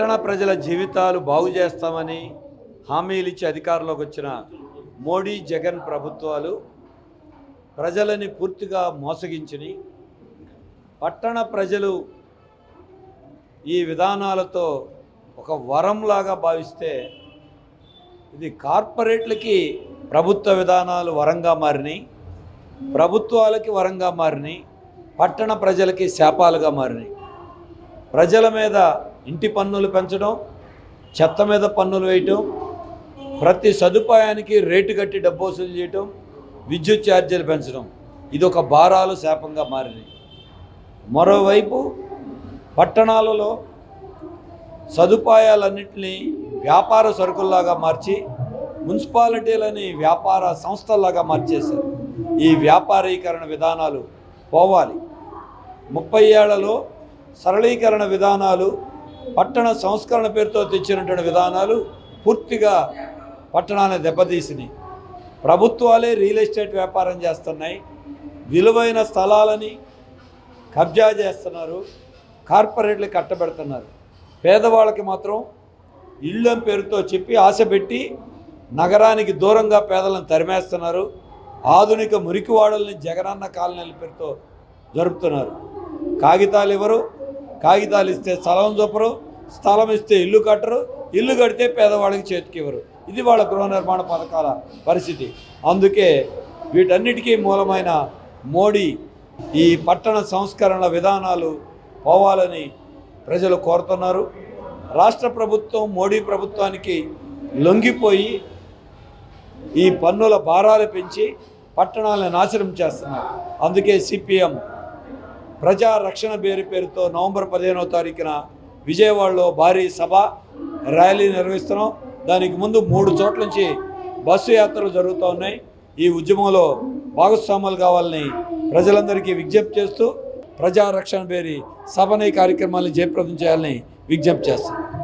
పట్టణ ప్రజల జీవితాలు బాగు చేస్తామని హామీలు ఇచ్చి అధికారంలోకి వచ్చిన మోడీ జగన్ ప్రభుత్వాలు ప్రజలని పూర్తిగా మోసగించిని పట్టణ ప్రజలు ఈ విధానాలతో ఒక వరంలాగా భావిస్తే ఇది కార్పొరేట్లకి ప్రభుత్వ విధానాలు వరంగా మారినాయి ప్రభుత్వాలకి వరంగా మారినాయి పట్టణ ప్రజలకి శాపాలుగా మారినాయి ప్రజల మీద ఇంటి పన్నులు పెంచడం చెత్త మీద పన్నులు వేయటం ప్రతి సదుపాయానికి రేటు కట్టి డబ్బు వసూలు చేయటం విద్యుత్ ఛార్జీలు పెంచడం ఇది ఒక భారాలు శాపంగా మారినాయి మరోవైపు పట్టణాలలో సదుపాయాలన్నింటినీ వ్యాపార సరుకుల్లాగా మార్చి మున్సిపాలిటీలని వ్యాపార సంస్థల్లాగా మార్చేశారు ఈ వ్యాపారీకరణ విధానాలు పోవాలి ముప్పై ఏళ్లలో సరళీకరణ విధానాలు పట్టణ సంస్కరణ పేరుతో తెచ్చినటువంటి విధానాలు పూర్తిగా పట్టణాన్ని దెబ్బతీసినాయి ప్రభుత్వాలే రియల్ ఎస్టేట్ వ్యాపారం చేస్తున్నాయి విలువైన స్థలాలని కబ్జా చేస్తున్నారు కార్పొరేట్లు కట్టబెడుతున్నారు పేదవాళ్ళకి మాత్రం ఇళ్ళం పేరుతో చెప్పి ఆశ పెట్టి నగరానికి దూరంగా పేదలను తరిమేస్తున్నారు ఆధునిక మురికివాడల్ని జగనన్న కాలనీల పేరుతో జరుపుతున్నారు కాగితాలు ఇవ్వరు కాగితాలు ఇస్తే స్థలం చొప్పరు స్థలం ఇస్తే ఇల్లు కట్టరు ఇల్లు కడితే పేదవాళ్ళకి చేతికి ఇవ్వరు ఇది వాళ్ళ గృహ నిర్మాణ పథకాల పరిస్థితి అందుకే వీటన్నిటికీ మూలమైన మోడీ ఈ పట్టణ సంస్కరణ విధానాలు పోవాలని ప్రజలు కోరుతున్నారు రాష్ట్ర ప్రభుత్వం మోడీ ప్రభుత్వానికి లొంగిపోయి ఈ పన్నుల భారాలు పెంచి పట్టణాలను నాశనం చేస్తున్నారు అందుకే సిపిఎం ప్రజా రక్షణ పేరు పేరుతో నవంబర్ పదిహేనవ తారీఖున విజయవాడలో భారీ సభ ర్యాలీ నిర్వహిస్తున్నాం దానికి ముందు మూడు చోట్ల నుంచి బస్సు యాత్రలు జరుగుతూ ఉన్నాయి ఈ ఉద్యమంలో భాగస్వాములు కావాలని ప్రజలందరికీ విజ్ఞప్తి చేస్తూ ప్రజా రక్షణ పేరి సభని కార్యక్రమాలను జయప్రదం చేయాలని విజ్ఞప్తి చేస్తున్నాం